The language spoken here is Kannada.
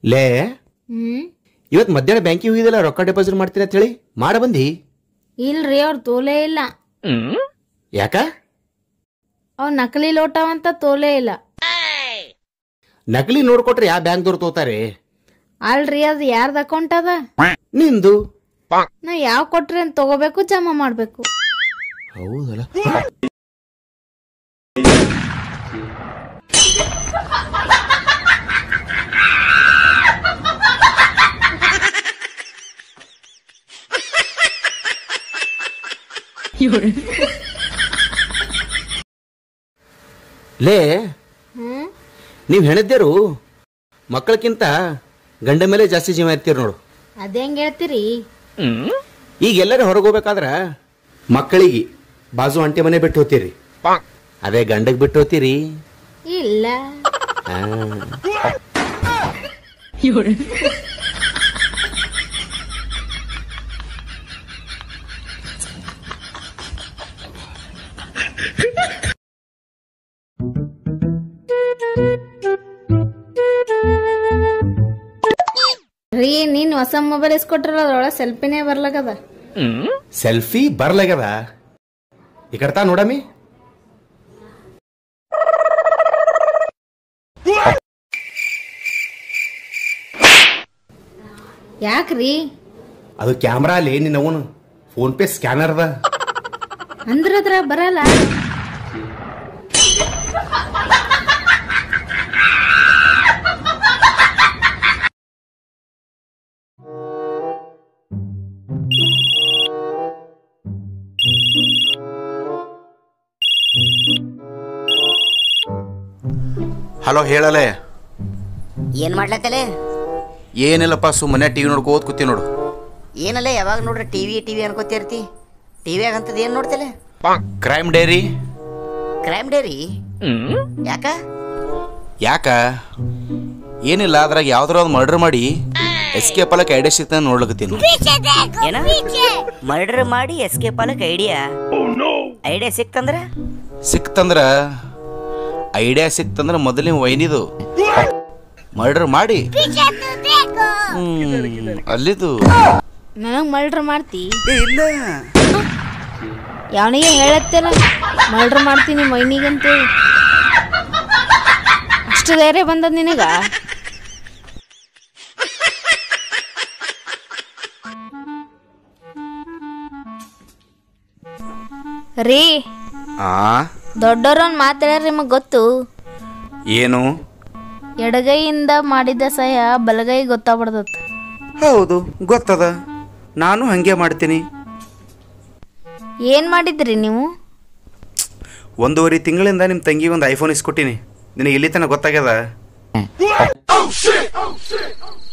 ಲೇ ಹ್ಮ್ ಇವತ್ತು ಮಧ್ಯಾಹ್ನ ಬ್ಯಾಂಕಿಗೆ ಹೋಗಿದ್ದಲ್ಲ ರೊಕ್ಕ ಡೆಪಾಸಿಟ್ ಮಾಡ್ತೀನಿ ಅಂತ ಹೇಳಿ ಮಾಡ ಬಂದಿ ಇಲ್ರಿ ಅವ್ರ ತೋಲೆ ಇಲ್ಲ ಯಾಕ ಅವ್ ನಕಲಿ ಲೋಟವಂತ ತೋಲೆ ಇಲ್ಲ ನಕಲಿ ನೋಡ್ಕೊಟ್ರೆ ಯಾವ ಬ್ಯಾಂಕ್ದವ್ರು ತೋತಾರೆ ಅಲ್ರಿ ಅದು ಯಾರ್ದ ಅಕೌಂಟ್ ಅದ ನಿಂದು ನಾ ಯಾವ ಕೊಟ್ರಿ ಅಂತ ತಗೋಬೇಕು ಜಮಾ ಮಾಡ್ಬೇಕು ಹೌದಲ್ಲ ಲೇ ಹ್ಮ್ ನೀವು ಹೆಣದ್ಯಾರು ಮಕ್ಕಳಕ್ಕಿಂತ ಗಂಡ ಮೇಲೆ ಜಾಸ್ತಿ ಜೀವ ಇರ್ತೀರಿ ನೋಡು ಅದೇ ಹೆಂಗ್ ಹೇಳ್ತೀರಿ ಈಗ ಎಲ್ಲರೂ ಹೊರಗೆ ಹೋಗ್ಬೇಕಾದ್ರ ಮಕ್ಕಳಿಗೆ ಬಾಜು ಅಂಟೆ ಮನೆ ಬಿಟ್ಟು ಹೋಗ್ತೀರಿ ಅದೇ ಗಂಡಗ್ ಬಿಟ್ಟು ಹೋಗ್ತೀರಿ ಇಲ್ಲ ಆ. ರೀ ನೀನ್ ಹೊಸ ಮೊಬೈಲ್ ಇಸ್ಕೊಟ್ರಲ್ಲ ಅದ್ರೊಳಗ ಸೆಲ್ಫಿನೇ ಬರ್ಲಾಗದ ಸೆಲ್ಫಿ ಬರ್ಲಾಗ್ಯದ ಈ ಕಡ್ತಾ ನೋಡಮಿ ಯಾಕ್ರಿ ಅದು ಕ್ಯಾಮ್ರಾ ಅಲ್ಲಿ ನಿನ್ನ ಅವನು ಫೋನ್ ಪೇ ಸ್ಕ್ಯಾನರ್ ಅದ ಅಂದ್ರ ಅದ್ರ ಬರಲ್ಲ ಹಲೋ ಹೇಳಲೆ ಏನ್ ಮಾಡ್ಲತ್ತಲೆ ಏನಿಲ್ಲಪ್ಪ ಸುಮ್ಮನೆ ಟಿವಿ ನೋಡ್ಕೋತ ಕೂತಿ ನೋಡು ಏನಲ್ಲ ಯಾವಾಗ ನೋಡ್ರಿ ಟಿವಿ ಟಿವಿ ಅನ್ಕೋತಿರ್ತಿ ಟಿವಿಯಾಗ ಅಂತದ್ ಏನ್ ನೋಡ್ತಲೆ ಕ್ರೈಮ್ ಡೈರಿ ಕ್ರೈಮ್ ಡೇರಿ ಯಾಕ ಯಾಕ ಏನಿಲ್ಲ ಅದ್ರಾಗ ಯಾವ್ದಾರ ಒಂದು ಮರ್ಡರ್ ಮಾಡಿ ಎಸ್ಕೇಪ್ ಅಲ್ಲಕ್ಕೆ ಐಡಿಯಾ ಸಿಗ್ತಾನೆ ನೋಡ್ಲಕತ್ತೀನಿ ಏನ ಮರ್ಡರ್ ಮಾಡಿ ಎಸ್ಕೇಪ್ ಅಲಕ್ ಐಡಿಯಾ ಐಡಿಯಾ ಸಿಕ್ತಂದ್ರ ಸಿಕ್ತಂದ್ರ ಐಡಿಯಾ ಸಿಕ್ತಂದ್ರ ಮೊದಲಿನ ವೈನಿದು ಮರ್ಡರ್ ಮಾಡಿ ಹ್ಮ್, ಅಲ್ಲಿದು ನನಗ್ ಮಲ್ಡ್ರ್ ಮಾಡ್ತಿ ಇಲ್ಲ ಯಾವನಿಗೆ ಹೇಳತ್ತಲ್ಲ ಮಲ್ಡ್ರ್ ಮಾಡ್ತೀನಿ ಮೈನಿಗಂತೇಳಿ ಅಷ್ಟು ಧೈರ್ಯ ಬಂದದ್ ನಿನಗ ರೀ ಆ ದೊಡ್ಡವ್ರೊಂದ್ ಮಾತಾಡ್ಯಾರ ನಿಮಗ್ ಗೊತ್ತು ಏನು ಎಡಗೈಯಿಂದ ಮಾಡಿದ ಸಹಾಯ ಬಲಗೈ ಗೊತ್ತಾಗ್ಬಿಡ್ದತ್ ಹೌದು ಗೊತ್ತದ ನಾನು ಹಂಗೆ ಮಾಡ್ತೀನಿ ಏನ್ ಮಾಡಿದ್ರಿ ನೀವು ಒಂದೂವರೆ ತಿಂಗಳಿಂದ ನಿಮ್ಮ ತಂಗಿ ಒಂದು ಐಫೋನ್ ಇಸ್ಕೊಟ್ಟಿನಿ ನಿನಗೆ ಇಲ್ಲಿ ತನಕ ಗೊತ್ತಾಗ್ಯದ